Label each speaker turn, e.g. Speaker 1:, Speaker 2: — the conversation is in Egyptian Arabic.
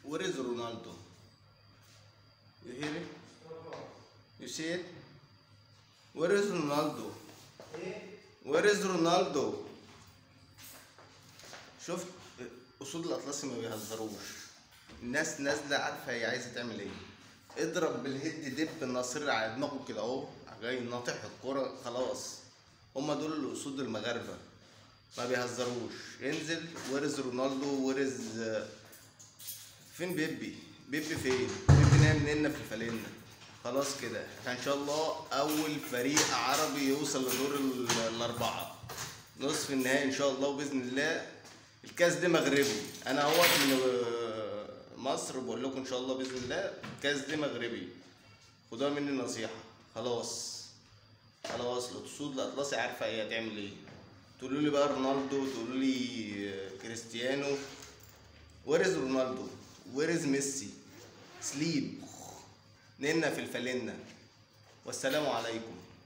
Speaker 1: Where is Ronaldo? You hear it? You see it? Where is Ronaldo? Where is Ronaldo? شفت اسود الاطلسي ما بيهزروش الناس نازله عارفه هي عايزه تعمل ايه اضرب بالهيد دب الناصر على دماغه كده اهو جاي ناطح الكرة خلاص هما دول الاسود المغاربه ما بيهزروش انزل ويرز رونالدو ويرز فين بيبي بيبي فين بيبي نايم مننا في الفالنة خلاص كده احنا ان شاء الله اول فريق عربي يوصل لدور ال- الاربعه نصف النهائي ان شاء الله وباذن الله الكاس ده مغربي انا اهوت من آه، مصر بقول لكم ان شاء الله باذن الله الكاس ده مغربي خدوها مني نصيحه خلاص خلاص الاسود الاطلسي عارفه هي هتعمل ايه تقولوا لي بقى رونالدو تقولوا لي آه، كريستيانو ويرز رونالدو ويرز ميسي سليب ننا في الفالنة والسلام عليكم